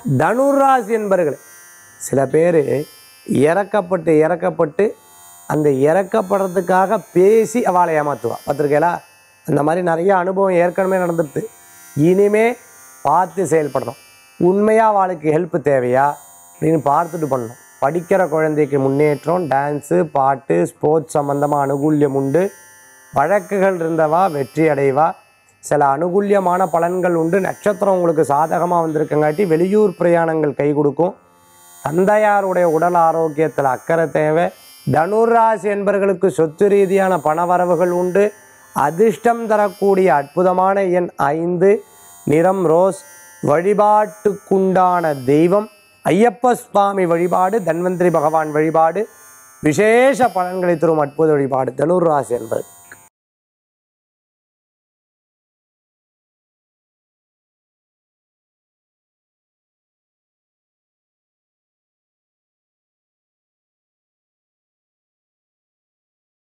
தனுராசி என்பர்கள் சில பேர் இறக்கப்பட்டு இறக்கப்பட்டு அந்த இறக்கப்படுறதுக்காக பேசி அவளை ஏமாத்துவா பார்த்துருக்கீங்களா அந்த மாதிரி நிறைய அனுபவம் ஏற்கனவே நடந்துடுது இனிமே பார்த்து செயல்படணும் உண்மையாக அவளுக்கு ஹெல்ப் தேவையா அப்படின்னு பார்த்துட்டு பண்ணணும் படிக்கிற குழந்தைக்கு முன்னேற்றம் டான்ஸு பாட்டு ஸ்போர்ட்ஸ் சம்மந்தமாக அனுகூல்யம் உண்டு வழக்குகள் இருந்தவா வெற்றி அடைவா சில அனுகூல்யமான பலன்கள் உண்டு நட்சத்திரம் உங்களுக்கு சாதகமாக வந்திருக்கங்காட்டி வெளியூர் பிரயாணங்கள் கை கொடுக்கும் தந்தையாருடைய உடல் ஆரோக்கியத்தில் அக்கறை தேவை தனுராசி என்பவர்களுக்கு சொத்து ரீதியான பணவரவுகள் உண்டு அதிர்ஷ்டம் தரக்கூடிய அற்புதமான எண் ஐந்து நிறம் ரோஸ் வழிபாட்டுக்குண்டான தெய்வம் ஐயப்ப சுவாமி வழிபாடு தன்வந்திரி பகவான் வழிபாடு விசேஷ பலன்களை தரும் அற்புத வழிபாடு தனுராசி என்பது